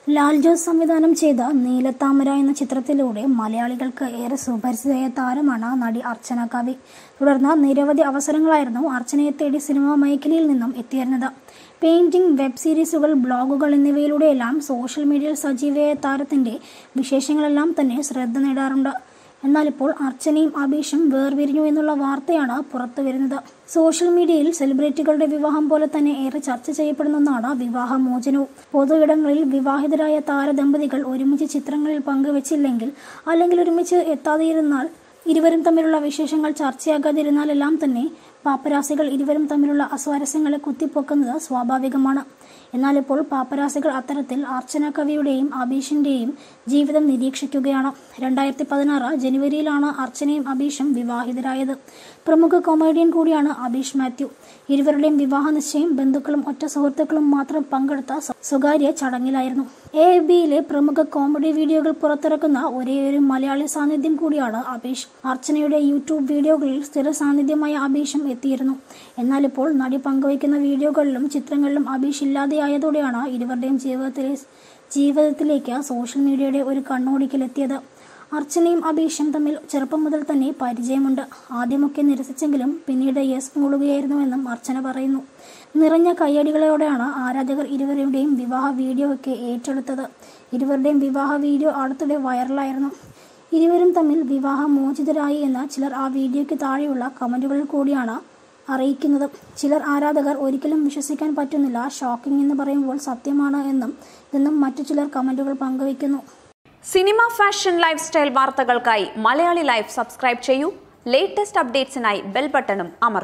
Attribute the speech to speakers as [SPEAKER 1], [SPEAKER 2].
[SPEAKER 1] ലാൽ ജോസ് സംവിധാനം ചെയ്ത നീലത്താമര എന്ന ചിത്രത്തിലൂടെ മലയാളികൾക്ക് ഏറെ സുപരിചിതയായ താരമാണ് നടി അർച്ചന കവി തുടർന്ന് നിരവധി അവസരങ്ങളായിരുന്നു അർച്ചനയെ തേടി സിനിമാ മേഖലയിൽ നിന്നും എത്തിയിരുന്നത് പെയിന്റിംഗ് വെബ് സീരീസുകൾ ബ്ലോഗുകൾ എന്നിവയിലൂടെയെല്ലാം സോഷ്യൽ മീഡിയയിൽ സജീവയായ താരത്തിന്റെ വിശേഷങ്ങളെല്ലാം തന്നെ ശ്രദ്ധ നേടാറുണ്ട് എന്നാൽ ഇപ്പോൾ അർച്ചനയും അബീഷും വേർപിരിഞ്ഞു എന്നുള്ള വാർത്തയാണ് പുറത്തു വരുന്നത് സോഷ്യൽ മീഡിയയിൽ സെലിബ്രിറ്റികളുടെ വിവാഹം പോലെ തന്നെ ഏറെ ചർച്ച ചെയ്യപ്പെടുന്ന ഒന്നാണ് വിവാഹമോചനവും പൊതു ഇടങ്ങളിൽ വിവാഹിതരായ താരദമ്പതികൾ ഒരുമിച്ച് ചിത്രങ്ങളിൽ പങ്കുവച്ചില്ലെങ്കിൽ അല്ലെങ്കിൽ ഒരുമിച്ച് എത്താതെയിരുന്നാൽ ഇരുവരും തമ്മിലുള്ള വിശേഷങ്ങൾ ചർച്ചയാകാതിരുന്നാലെല്ലാം തന്നെ പാപ്പരാസികൾ ഇരുവരും തമ്മിലുള്ള അസ്വാരസ്യങ്ങളെ കുത്തിപ്പൊക്കുന്നത് സ്വാഭാവികമാണ് എന്നാൽ ഇപ്പോൾ പാപ്പരാസികൾ അത്തരത്തിൽ അർച്ചന കവിയുടെയും അബീഷിന്റെയും ജീവിതം നിരീക്ഷിക്കുകയാണ് രണ്ടായിരത്തി പതിനാറ് ജനുവരിയിലാണ് അർച്ചനയും അബീഷും വിവാഹിതരായത് പ്രമുഖ കൊമേഡിയൻ കൂടിയാണ് അബീഷ് മാത്യു ഇരുവരുടെയും വിവാഹ നിശ്ചയം ബന്ധുക്കളും ഒറ്റ സുഹൃത്തുക്കളും മാത്രം പങ്കെടുത്ത സ്വ- സ്വകാര്യ ചടങ്ങിലായിരുന്നു എ ബിയിലെ പ്രമുഖ കോമഡി വീഡിയോകൾ പുറത്തിറക്കുന്ന ഒരേയൊരു മലയാളി സാന്നിധ്യം കൂടിയാണ് അബീഷ് അർച്ചനയുടെ യൂട്യൂബ് വീഡിയോകളിൽ സ്ഥിര സാന്നിധ്യമായ അബീഷും എത്തിയിരുന്നു എന്നാൽ ഇപ്പോൾ നടി പങ്കുവയ്ക്കുന്ന വീഡിയോകളിലും ചിത്രങ്ങളിലും അബീഷ് ഇല്ലാതെയായതോടെയാണ് ഇരുവരുടെയും ജീവിതത്തിലെ ജീവിതത്തിലേക്ക് സോഷ്യൽ മീഡിയയുടെ ഒരു കണ്ണോടിക്കലെത്തിയത് അർച്ചനയും അബീഷും തമ്മിൽ ചെറുപ്പം മുതൽ തന്നെ പരിചയമുണ്ട് ആദ്യമൊക്കെ നിരസിച്ചെങ്കിലും പിന്നീട് യെസ് മൂളുകയായിരുന്നുവെന്നും അർച്ചന പറയുന്നു നിറഞ്ഞ കയ്യടികളോടെയാണ് ആരാധകർ ഇരുവരുടെയും വിവാഹ വീഡിയോ ഒക്കെ ഏറ്റെടുത്തത് ഇരുവരുടെയും വിവാഹ വീഡിയോ അടുത്തിടെ വൈറലായിരുന്നു ഇരുവരും തമ്മിൽ വിവാഹ മോചിതരായി എന്ന് ചിലർ ആ വീഡിയോയ്ക്ക് താഴെയുള്ള കമന്റുകളിൽ കൂടിയാണ് അറിയിക്കുന്നത് ചിലർ ആരാധകർ ഒരിക്കലും വിശ്വസിക്കാൻ പറ്റുന്നില്ല ഷോക്കിംഗ് എന്ന് പറയുമ്പോൾ സത്യമാണ് എന്നും ഇതെന്നും മറ്റു ചിലർ കമന്റുകൾ പങ്കുവയ്ക്കുന്നു
[SPEAKER 2] സിനിമ ഫാഷൻ ലൈഫ് സ്റ്റൈൽ വാർത്തകൾക്കായി മലയാളി ലൈഫ് സബ്സ്ക്രൈബ് ചെയ്യൂ ലേറ്റസ്റ്റ് അപ്ഡേറ്റ്സിനായി ബെൽ ബട്ടണും അമർത്തുക